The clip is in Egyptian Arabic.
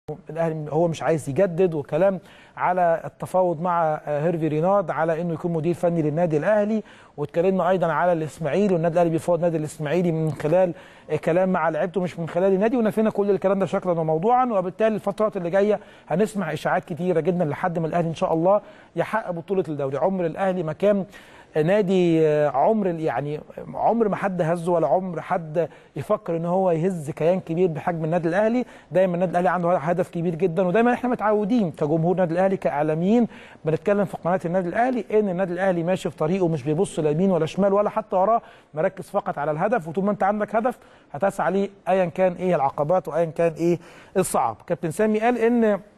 الاهلي هو مش عايز يجدد وكلام على التفاوض مع هيرفي رينارد على انه يكون مدير فني للنادي الاهلي واتكلمنا ايضا على الاسماعيلي والنادي الاهلي بيفاوض النادي الاسماعيلي من خلال كلام مع لعيبته مش من خلال النادي ونفينا كل الكلام ده شكلا وموضوعا وبالتالي الفترات اللي جايه هنسمع اشاعات كتيره جدا لحد ما الاهلي ان شاء الله يحقق بطوله الدوري عمر الاهلي ما كان نادي عمر يعني عمر ما حد هزه ولا عمر حد يفكر ان هو يهز كيان كبير بحجم النادي الاهلي دايما النادي الاهلي عنده هدف كبير جدا ودايما احنا متعودين كجمهور النادي الاهلي كاعلاميين بنتكلم في قناه النادي الاهلي ان النادي الاهلي ماشي في طريقه مش بيبص لا يمين ولا شمال ولا حتى وراه مركز فقط على الهدف وطول ما انت عندك هدف هتسعى ليه ايا كان ايه العقبات وايا كان ايه الصعب كابتن سامي قال ان